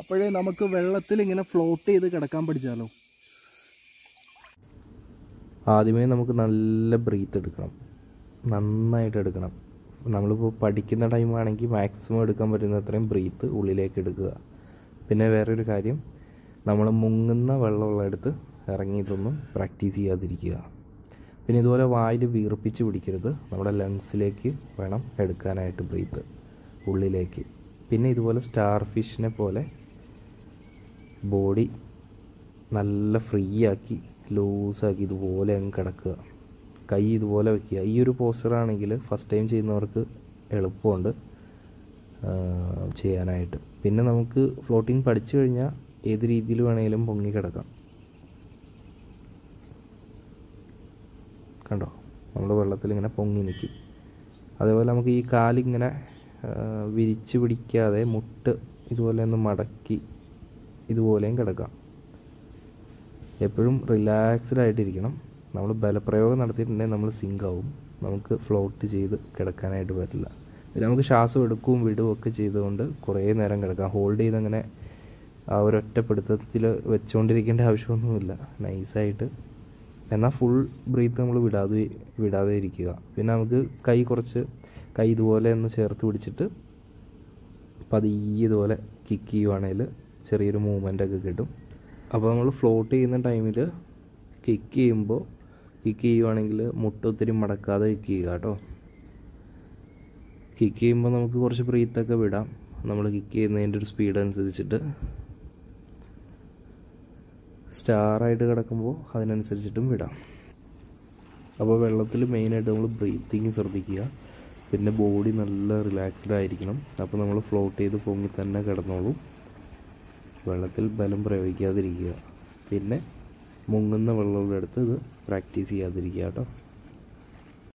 അപ്പോഴേ നമുക്ക് വെള്ളത്തിൽ ഇങ്ങനെ ഫ്ലോട്ട് ചെയ്ത് കിടക്കാൻ പഠിച്ചാലോ ആദ്യമേ നമുക്ക് നല്ല ബ്രീത്ത് എടുക്കണം നന്നായിട്ട് എടുക്കണം നമ്മളിപ്പോൾ പഠിക്കുന്ന ടൈമാണെങ്കിൽ മാക്സിമം എടുക്കാൻ പറ്റുന്ന അത്രയും ബ്രീത്ത് ഉള്ളിലേക്ക് എടുക്കുക പിന്നെ വേറൊരു കാര്യം നമ്മൾ മുങ്ങുന്ന വെള്ളമുള്ളടുത്ത് ഇറങ്ങി ഇതൊന്നും പ്രാക്ടീസ് ചെയ്യാതിരിക്കുക പിന്നെ ഇതുപോലെ വായിൽ വീർപ്പിച്ച് പിടിക്കരുത് നമ്മുടെ ലങ്സിലേക്ക് വേണം എടുക്കാനായിട്ട് ബ്രീത്ത് ഉള്ളിലേക്ക് പിന്നെ ഇതുപോലെ സ്റ്റാർ ഫിഷിനെ പോലെ ബോഡി നല്ല ഫ്രീ ആക്കി ലൂസാക്കി ഇതുപോലെ അങ്ങ് കിടക്കുക കൈ ഇതുപോലെ വെക്കുക ഈ ഒരു പോസ്റ്ററാണെങ്കിൽ ഫസ്റ്റ് ടൈം ചെയ്യുന്നവർക്ക് എളുപ്പമുണ്ട് ആ, ചെയ്യാനായിട്ട് പിന്നെ നമുക്ക് ഫ്ലോട്ടിങ് പഠിച്ചു കഴിഞ്ഞാൽ ഏത് രീതിയിൽ വേണമെങ്കിലും പൊങ്ങി കിടക്കാം കണ്ടോ നമ്മൾ വെള്ളത്തിൽ ഇങ്ങനെ പൊങ്ങി നിൽക്കും അതേപോലെ നമുക്ക് ഈ കാലിങ്ങനെ ആ, വിരിച്ച് പിടിക്കാതെ മുട്ട് ഇതുപോലെ ഒന്ന് മടക്കി ഇതുപോലെയും കിടക്കാം എപ്പോഴും റിലാക്സ്ഡ് ആയിട്ടിരിക്കണം നമ്മൾ ബലപ്രയോഗം നടത്തിയിട്ടുണ്ടെങ്കിൽ നമ്മൾ സിങ്ക് ആവും നമുക്ക് ഫ്ലോട്ട് ചെയ്ത് കിടക്കാനായിട്ട് പറ്റില്ല പിന്നെ നമുക്ക് ശ്വാസം എടുക്കുകയും വിടുകയും ഒക്കെ ചെയ്തുകൊണ്ട് കുറേ നേരം കിടക്കാം ഹോൾഡ് ചെയ്ത് അങ്ങനെ ആ ഒരു ഒറ്റപ്പിടുത്തത്തിൽ വെച്ചുകൊണ്ടിരിക്കേണ്ട ആവശ്യമൊന്നുമില്ല നൈസായിട്ട് എന്നാൽ ഫുൾ ബ്രീത്ത് നമ്മൾ വിടാതെ വിടാതെ ഇരിക്കുക പിന്നെ നമുക്ക് കൈ കുറച്ച് കൈ ഇതുപോലെ ഒന്ന് ചേർത്ത് പിടിച്ചിട്ട് പതിയെ ഇതുപോലെ കിക്ക് ചെയ്യുവാണെങ്കിൽ ചെറിയൊരു മൂവ്മെൻ്റ് ഒക്കെ കിട്ടും അപ്പോൾ നമ്മൾ ഫ്ലോട്ട് ചെയ്യുന്ന ടൈമിൽ കിക്ക് ചെയ്യുമ്പോൾ കിക്ക് ചെയ്യുവാണെങ്കിൽ മുട്ട ഒത്തിരി മടക്കാതെ കിക്ക് ചെയ്യുക കേട്ടോ കിക്ക് ചെയ്യുമ്പോൾ നമുക്ക് കുറച്ച് ബ്രീത്തൊക്കെ വിടാം നമ്മൾ കിക്ക് ചെയ്യുന്നതിൻ്റെ ഒരു സ്പീഡ് അനുസരിച്ചിട്ട് സ്റ്റാറായിട്ട് കിടക്കുമ്പോൾ അതിനനുസരിച്ചിട്ടും വിടാം അപ്പോൾ വെള്ളത്തിൽ മെയിനായിട്ട് നമ്മൾ ബ്രീത്തിങ് ശ്രദ്ധിക്കുക പിന്നെ ബോഡി നല്ല റിലാക്സ്ഡ് ആയിരിക്കണം അപ്പോൾ നമ്മൾ ഫ്ലോട്ട് ചെയ്ത് പൊങ്ങി തന്നെ കിടന്നോളൂ വെള്ളത്തിൽ ബലം പ്രയോഗിക്കാതിരിക്കുക പിന്നെ മുങ്ങുന്ന വെള്ളമുള്ള അടുത്ത് ഇത് പ്രാക്ടീസ് ചെയ്യാതിരിക്കുക കേട്ടോ